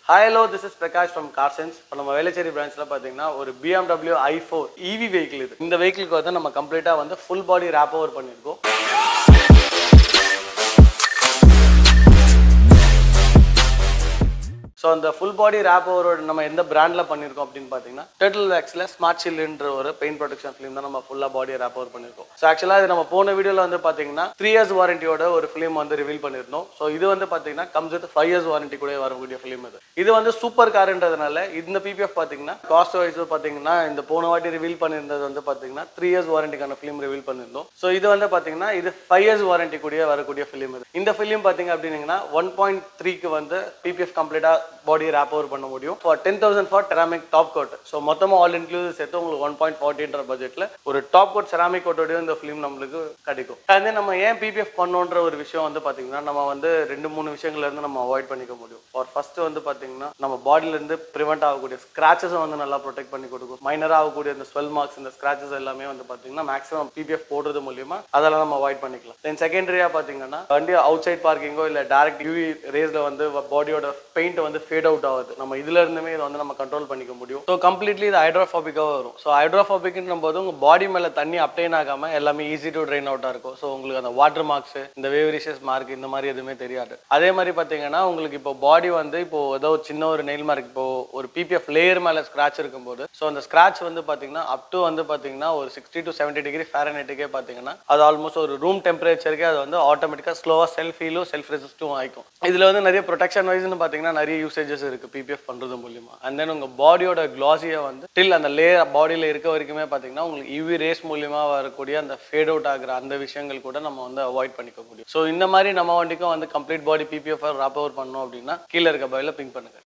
hi hello this is Prakash from Carsense இப்போ நம்ம வேலைச்சேரி பிரான்ச்சில் பார்த்தீங்கன்னா ஒரு BMW I four EV vehicle இது இந்த வெஹிக்கிளுக்கு வந்து நம்ம கம்ப்ளீட்டாக வந்து ஃபுல் பாடி ரேப் ஓவர் பண்ணியிருக்கோம் ஸோ அந்த ஃபுல் பாடி ரேப் ஓவரோட நம்ம எந்த பிராண்டில் பண்ணியிருக்கோம் அப்படின்னு பார்த்தீங்கன்னா டெர்டில் வேக்ஸில் ஸ்மார்ட் சில்லுன்ற ஒரு பெயிண்ட் ப்ரொடக்ஷன் ஃபிலிம் தான் நம்ம ஃபுல்லாக பாடியை ரேப் ஓவர் பண்ணியிருக்கோம் ஸோ ஆக்சுவலாக இது நம்ம போன வீடியோவில் வந்து பார்த்தீங்கன்னா த்ரீ இயர்ஸ் வாரண்டியோட ஒரு ஃபிலிம் வந்து ரிவீல் பண்ணியிருந்தோம் ஸோ இது வந்து பார்த்தீங்கன்னா comes with five years warranty கூட வரக்கூடிய ஃபிலிம் இது இது வந்து சூப்பர் காருன்றதுனால இந்த பிபிஎஃப் பார்த்தீங்கன்னா காஸ்ட் வைஸ் பார்த்தீங்கன்னா இந்த போன வாட்டி ரிவீல் பண்ணியிருந்தது வந்து பார்த்தீங்கன்னா த்ரீ இயர்ஸ் வாரண்டிக்கான ஃபிலிம் ரிவீல் பண்ணியிருந்தோம் ஸோ இது வந்து பார்த்தீங்கன்னா இது ஃபைவ் இயர்ஸ் வாரண்டி கூடிய வரக்கூடிய ஃபிலிம் இது இந்த ஃபிலிம் பார்த்தீங்க அப்படின்னீங்கன்னா ஒன் பாயிண்ட் த்ரீக்கு வந்து பிபிஎஃப் கம்ப்ளீட்டாக பாடி ரேப் ஓவர் பண்ண முடியும் for ten thousand for ceramic top coat so மொத்தமாக ஆல் இன்க்ளூசிவ் சேர்த்து உங்களுக்கு ஒன் பாயிண்ட் ஃபார்ட்டின்ற பட்ஜெட்டில் ஒரு டாப் கோட் செராமிக் கோட்டோடய இந்த ஃபிலிம் நம்மளுக்கு கிடைக்கும் அதே நம்ம ஏன் பிபிஎஃப் பண்ணோன்ற ஒரு விஷயம் வந்து பார்த்தீங்கன்னா நம்ம வந்து ரெண்டு மூணு விஷயங்கள்ல இருந்து நம்ம அவாய்ட் பண்ணிக்க முடியும் ஃபார் ஃபர்ஸ்ட் வந்து பார்த்தீங்கன்னா நம்ம பாடியில இருந்து ப்ரிவெண்ட் ஆகக்கூடிய ஸ்கிராச்சஸை வந்து நல்லா ப்ரொடெக்ட் பண்ணி கொடுக்கும் மைனராக ஆகக்கூடிய இந்த ஸ்வெல் மார்க்ஸ் இந்த ஸ்கிராச்சஸ் எல்லாமே வந்து பார்த்தீங்கன்னா மேக்ஸிமம் பிபிஎஃப் போடுறது மூலியமா அதெல்லாம் நம்ம அவாய்ட் பண்ணிக்கலாம் தென் செகண்டரியா பார்த்தீங்கன்னா வண்டி அவுட் சைட் பார்க்கிங்கோ இல்லை டேரக்ட் யூவி ரேஸ்ல வந்து பாடியோட பெயிண்ட் வந்து ஃபேட் அவுட் ஆகுது நம்ம இதுல இருந்துமே இதை வந்து நம்ம கண்ட்ரோல் பண்ணிக்க முடியும் ஸோ கம்ப்ளீட்லி இது ஹைட்ரோஃபாபிக்காக வரும் ஸோ ஹைட்ரோஃபாபிக்ன்ற போது உங்க பாடி மேல தண்ணி அப்டைன் ஆகாம எல்லாமே ஈஸி டு ட்ரைன் அவுட்டா இருக்கும் ஸோ உங்களுக்கு அந்த வாட்டர் மார்க்ஸ் இந்த வேவரிஷியஸ் மார்க் இந்த மாதிரி எதுவுமே தெரியாது அதே மாதிரி பார்த்தீங்கன்னா உங்களுக்கு இப்போ பாடி வந்து இப்போ ஏதோ ஒரு சின்ன ஒரு நெயில் மார்க் இப்போ ஒரு பிபிஎஃப் லேயர் மேல ஸ்கிராச் இருக்கும்போது ஸோ அந்த ஸ்கிராச் வந்து பார்த்தீங்கன்னா அப் டு வந்து பார்த்தீங்கன்னா ஒரு சிக்ஸ்டி டு செவன்டி டிகிரி ஃபேரனைட்டுக்கே பார்த்தீங்கன்னா அது ஆல்மோஸ்ட் ஒரு ரூம் டெம்பரேச்சருக்கே அது வந்து ஆட்டோமேட்டிக்காக ஸ்லோவாக செல்ஃப் ஹீலும் செல்ஃப் ரெசிஸ்டும் ஆயிக்கும் இதில் வந்து நிறைய ப்ரொடெக்ஷன் வைஸ்னு பார்த்தீங்கன்னா நிறைய யூசேஜஸ் இருக்கு பிபிஎஃப் பண்ணுறது மூலியமா அண்ட் தென் உங்கள் பாடியோட க்ளாஸியை வந்து டில் அந்த லேயர் பாடியில் இருக்க வரைக்குமே பார்த்தீங்கன்னா உங்களுக்கு யூவி ரேஸ் மூலியமா வரக்கூடிய அந்த ஃபேட் அவுட் ஆகுற அந்த விஷயங்கள் கூட நம்ம வந்து அவாய்ட் பண்ணிக்க முடியும் ஸோ இந்த மாதிரி நம்ம வண்டிக்கும் வந்து complete body PPF wrap over பண்ணோம் அப்படின்னா கீழே இருக்க பயில பிங்க் பண்ணுங்க